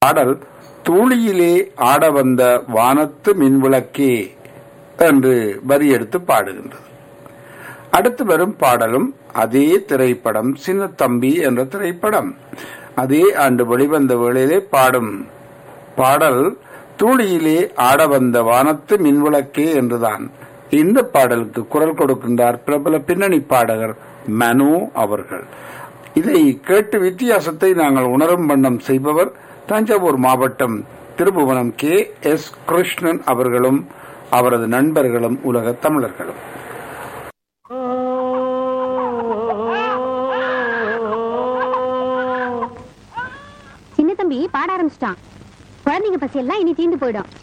பாடல் தூளியிலே ஆட வந்த வானத்து மின்விளக்கே என்று வரி எடுத்து பாடுகின்றது அடுத்து வரும் பாடலும் அதே திரைப்படம் சின்னத்தம்பி என்ற திரைப்படம் அதே ஆண்டு வெளிவந்த வேளையிலே பாடும் பாடல் தூளியிலே ஆட வந்த வானத்து மின்விளக்கே என்றுதான் இந்த பாடலுக்கு குரல் கொடுக்கின்றார் பிரபல பின்னணி பாடகர் மனு அவர்கள் இதை கேட்டு வித்தியாசத்தை நாங்கள் உணரும் வண்ணம் செய்பவர் தஞ்சாவூர் மாவட்டம் திருப்புவனம் கே எஸ் கிருஷ்ணன் அவர்களும் அவரது நண்பர்களும் உலக தமிழர்களும் சின்ன தம்பி பாட ஆரம்பிச்சிட்டான் குழந்தைங்க பசி எல்லாம் இனி தீந்து போயிடும்